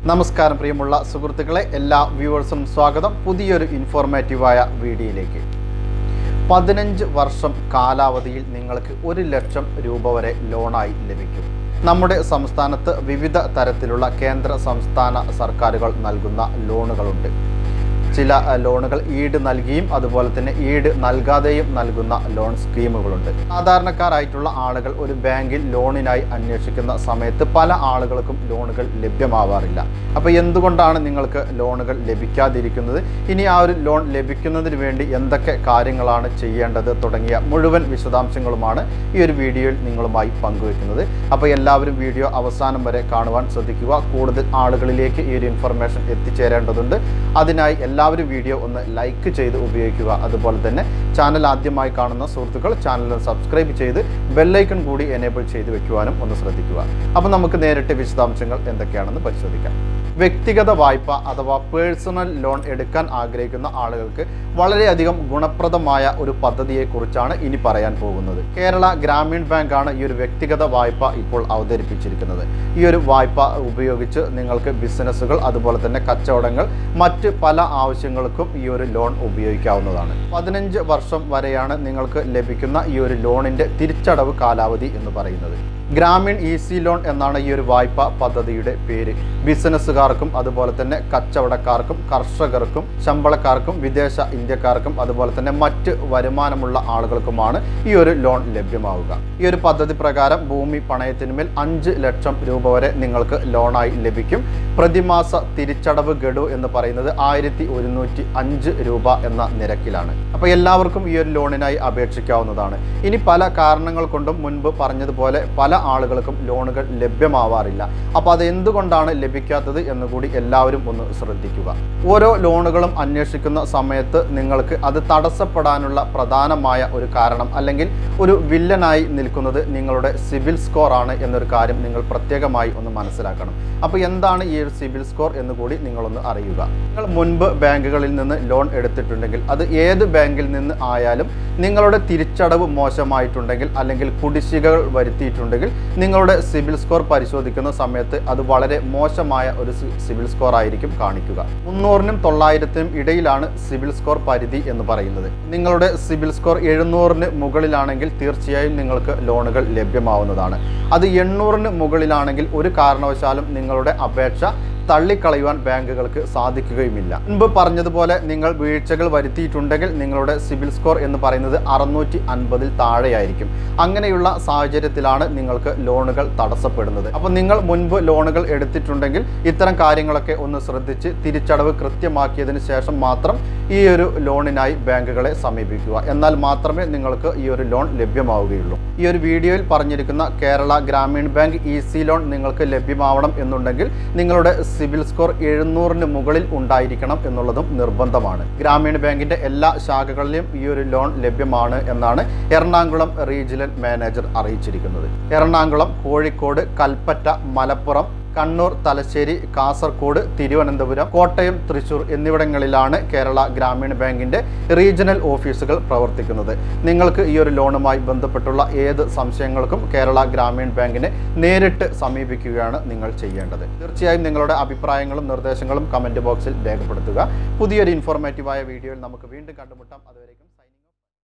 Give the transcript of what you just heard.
നമസ്കാരം പ്രിയമുള്ള സുഹൃത്തുക്കളെ എല്ലാ വ്യൂവേഴ്സും സ്വാഗതം പുതിയൊരു ഇൻഫോർമേറ്റീവായ വീഡിയോയിലേക്ക് പതിനഞ്ച് വർഷം കാലാവധിയിൽ നിങ്ങൾക്ക് ഒരു ലക്ഷം രൂപ വരെ ലോണായി ലഭിക്കും നമ്മുടെ സംസ്ഥാനത്ത് വിവിധ തരത്തിലുള്ള കേന്ദ്ര സംസ്ഥാന സർക്കാരുകൾ നൽകുന്ന ലോണുകളുണ്ട് ചില അഹ്, ലോണുകൾ ഈട് നൽകിയും അതുപോലെ തന്നെ ഈട് നൽകാതെയും നൽകുന്ന ലോൺ സ്കീമുകളുണ്ട് സാധാരണക്കാരായിട്ടുള്ള ആളുകൾ ഒരു ബാങ്കിൽ ലോണിനായി അന്വേഷിക്കുന്ന സമയത്ത് പല ആളുകൾക്കും ലോണുകൾ ലഭ്യമാവാറില്ല അപ്പോൾ എന്തുകൊണ്ടാണ് നിങ്ങൾക്ക് ലോണുകൾ ലഭിക്കാതിരിക്കുന്നത് ഇനി ആ ഒരു ലോൺ ലഭിക്കുന്നതിന് വേണ്ടി എന്തൊക്കെ കാര്യങ്ങളാണ് ചെയ്യേണ്ടത് തുടങ്ങിയ മുഴുവൻ വിശദാംശങ്ങളുമാണ് ഈ ഒരു വീഡിയോയിൽ നിങ്ങളുമായി പങ്കുവെക്കുന്നത് അപ്പോൾ എല്ലാവരും വീഡിയോ അവസാനം വരെ കാണുവാൻ ശ്രദ്ധിക്കുക കൂടുതൽ ആളുകളിലേക്ക് ഈ ഒരു ഇൻഫർമേഷൻ എത്തിച്ചേരേണ്ടതുണ്ട് അതിനായി എല്ലാവരും വീഡിയോ ഒന്ന് ലൈക്ക് ചെയ്ത് ഉപയോഗിക്കുക അതുപോലെ തന്നെ ചാനൽ ആദ്യമായി കാണുന്ന സുഹൃത്തുക്കൾ ചാനൽ സബ്സ്ക്രൈബ് ചെയ്ത് ബെല്ലൈക്കൺ കൂടി എനേബിൾ ചെയ്ത് വെക്കുവാനും ഒന്ന് ശ്രദ്ധിക്കുക അപ്പോൾ നമുക്ക് നേരിട്ട് വിശദാംശങ്ങൾ എന്തൊക്കെയാണെന്ന് പരിശോധിക്കാം വ്യക്തിഗത വായ്പ അഥവാ പേഴ്സണൽ ലോൺ എടുക്കാൻ ആഗ്രഹിക്കുന്ന ആളുകൾക്ക് വളരെയധികം ഗുണപ്രദമായ ഒരു പദ്ധതിയെക്കുറിച്ചാണ് ഇനി പറയാൻ പോകുന്നത് കേരള ഗ്രാമീൺ ബാങ്കാണ് ഈ ഒരു വ്യക്തിഗത വായ്പ ഇപ്പോൾ അവതരിപ്പിച്ചിരിക്കുന്നത് ഈ ഒരു വായ്പ ഉപയോഗിച്ച് നിങ്ങൾക്ക് ബിസിനസ്സുകൾ അതുപോലെ തന്നെ കച്ചവടങ്ങൾ മറ്റ് പല ആവശ്യങ്ങൾക്കും ഈ ഒരു ലോൺ ഉപയോഗിക്കാവുന്നതാണ് പതിനഞ്ച് വർഷം വരെയാണ് നിങ്ങൾക്ക് ലഭിക്കുന്ന ഈ ഒരു ലോണിൻ്റെ തിരിച്ചടവ് കാലാവധി എന്ന് പറയുന്നത് ഗ്രാമീൺ ഈസി ലോൺ എന്നാണ് ഈ ഒരു വായ്പ പദ്ധതിയുടെ പേര് ബിസിനസ്സുകാർക്കും അതുപോലെ തന്നെ കച്ചവടക്കാർക്കും കർഷകർക്കും ശമ്പളക്കാർക്കും വിദേശ ഇന്ത്യക്കാർക്കും അതുപോലെ തന്നെ മറ്റ് വരുമാനമുള്ള ആളുകൾക്കുമാണ് ഈ ഒരു ലോൺ ലഭ്യമാവുക ഈ ഒരു പദ്ധതി പ്രകാരം ഭൂമി പണയത്തിന്മേൽ അഞ്ച് ലക്ഷം രൂപ വരെ നിങ്ങൾക്ക് ലോണായി ലഭിക്കും പ്രതിമാസ തിരിച്ചടവ് ഗഡു എന്ന് പറയുന്നത് ആയിരത്തി ഒരുന്നൂറ്റി അഞ്ച് രൂപ എന്ന നിരക്കിലാണ് അപ്പോൾ എല്ലാവർക്കും ഈ ഒരു ലോണിനായി അപേക്ഷിക്കാവുന്നതാണ് ഇനി പല കാരണങ്ങൾ കൊണ്ടും മുൻപ് പറഞ്ഞതുപോലെ പല ആളുകൾക്കും ലോണുകൾ ലഭ്യമാവാറില്ല അപ്പോൾ അത് എന്തുകൊണ്ടാണ് ലഭിക്കാത്തത് എന്ന് കൂടി എല്ലാവരും ഒന്ന് ശ്രദ്ധിക്കുക ഓരോ ലോണുകളും അന്വേഷിക്കുന്ന സമയത്ത് നിങ്ങൾക്ക് അത് തടസ്സപ്പെടാനുള്ള പ്രധാനമായ ഒരു കാരണം അല്ലെങ്കിൽ ഒരു വില്ലനായി നിൽക്കുന്നത് നിങ്ങളുടെ സിവിൽ സ്കോർ ആണ് എന്നൊരു കാര്യം നിങ്ങൾ പ്രത്യേകമായി ഒന്ന് മനസ്സിലാക്കണം അപ്പോൾ എന്താണ് ഈ ഒരു സിവിൽ സ്കോർ എന്ന് കൂടി നിങ്ങളൊന്ന് അറിയുക നിങ്ങൾ മുൻപ് ബാങ്കുകളിൽ നിന്ന് ലോൺ എടുത്തിട്ടുണ്ടെങ്കിൽ അത് ഏത് ബാങ്കിൽ നിന്ന് ആയാലും നിങ്ങളുടെ തിരിച്ചടവ് മോശമായിട്ടുണ്ടെങ്കിൽ അല്ലെങ്കിൽ കുടിശ്ശികകൾ വരുത്തിയിട്ടുണ്ടെങ്കിൽ നിങ്ങളുടെ സിവിൽ സ്കോർ പരിശോധിക്കുന്ന സമയത്ത് അത് വളരെ മോശമായ ഒരു സി- സിവിൽ സ്കോർ ആയിരിക്കും കാണിക്കുക മുന്നൂറിനും തൊള്ളായിരത്തിനും ഇടയിലാണ് സിവിൽ സ്കോർ പരിധി എന്ന് പറയുന്നത് നിങ്ങളുടെ സിവിൽ സ്കോർ എഴുന്നൂറിന് മുകളിലാണെങ്കിൽ തീർച്ചയായും നിങ്ങൾക്ക് ലോണുകൾ ലഭ്യമാവുന്നതാണ് അത് എണ്ണൂറിന് മുകളിലാണെങ്കിൽ ഒരു കാരണവശാലും നിങ്ങളുടെ അപേക്ഷ തള്ളിക്കളയുവാൻ ബാങ്കുകൾക്ക് സാധിക്കുകയുമില്ല മുൻപ് പറഞ്ഞതുപോലെ നിങ്ങൾ വീഴ്ചകൾ വരുത്തിയിട്ടുണ്ടെങ്കിൽ നിങ്ങളുടെ സിവിൽ സ്കോർ എന്ന് പറയുന്നത് അറുന്നൂറ്റി അൻപതിൽ താഴെയായിരിക്കും അങ്ങനെയുള്ള സാഹചര്യത്തിലാണ് നിങ്ങൾക്ക് ലോണുകൾ തടസ്സപ്പെടുന്നത് അപ്പോൾ നിങ്ങൾ മുൻപ് ലോണുകൾ എടുത്തിട്ടുണ്ടെങ്കിൽ ഇത്തരം കാര്യങ്ങളൊക്കെ ഒന്ന് ശ്രദ്ധിച്ച് തിരിച്ചടവ് കൃത്യമാക്കിയതിന് ശേഷം മാത്രം ഈ ഒരു ലോണിനായി ബാങ്കുകളെ സമീപിക്കുക എന്നാൽ മാത്രമേ നിങ്ങൾക്ക് ഈ ഒരു ലോൺ ലഭ്യമാവുകയുള്ളൂ ഈ ഒരു വീഡിയോയിൽ പറഞ്ഞിരിക്കുന്ന Kerala Gramin bank easy loan നിങ്ങൾക്ക് ലഭ്യമാവണം എന്നുണ്ടെങ്കിൽ നിങ്ങളുടെ സിവിൽ സ്കോർ എഴുന്നൂറിന് മുകളിൽ ഉണ്ടായിരിക്കണം എന്നുള്ളതും നിർബന്ധമാണ് ഗ്രാമീണ ബാങ്കിന്റെ എല്ലാ ശാഖകളിലും ഈ ഒരു ലോൺ ലഭ്യമാണ് എന്നാണ് എറണാകുളം റീജിയണൽ മാനേജർ അറിയിച്ചിരിക്കുന്നത് എറണാകുളം കോഴിക്കോട് കൽപ്പറ്റ മലപ്പുറം കണ്ണൂർ തലശ്ശേരി കാസർഗോഡ് തിരുവനന്തപുരം കോട്ടയം തൃശൂർ എന്നിവിടങ്ങളിലാണ് കേരള ഗ്രാമീണ ബാങ്കിന്റെ റീജിയണൽ ഓഫീസുകൾ പ്രവർത്തിക്കുന്നത് നിങ്ങൾക്ക് ഈ ഒരു ലോണുമായി ബന്ധപ്പെട്ടുള്ള ഏത് സംശയങ്ങൾക്കും കേരള ഗ്രാമീൺ ബാങ്കിനെ നേരിട്ട് സമീപിക്കുകയാണ് നിങ്ങൾ ചെയ്യേണ്ടത് തീർച്ചയായും നിങ്ങളുടെ അഭിപ്രായങ്ങളും നിർദ്ദേശങ്ങളും കമന്റ് ബോക്സിൽ രേഖപ്പെടുത്തുക പുതിയൊരു ഇൻഫോർമേറ്റീവായ വീഡിയോയിൽ നമുക്ക് വീണ്ടും കണ്ടുമുട്ടാം അതുവരേക്കും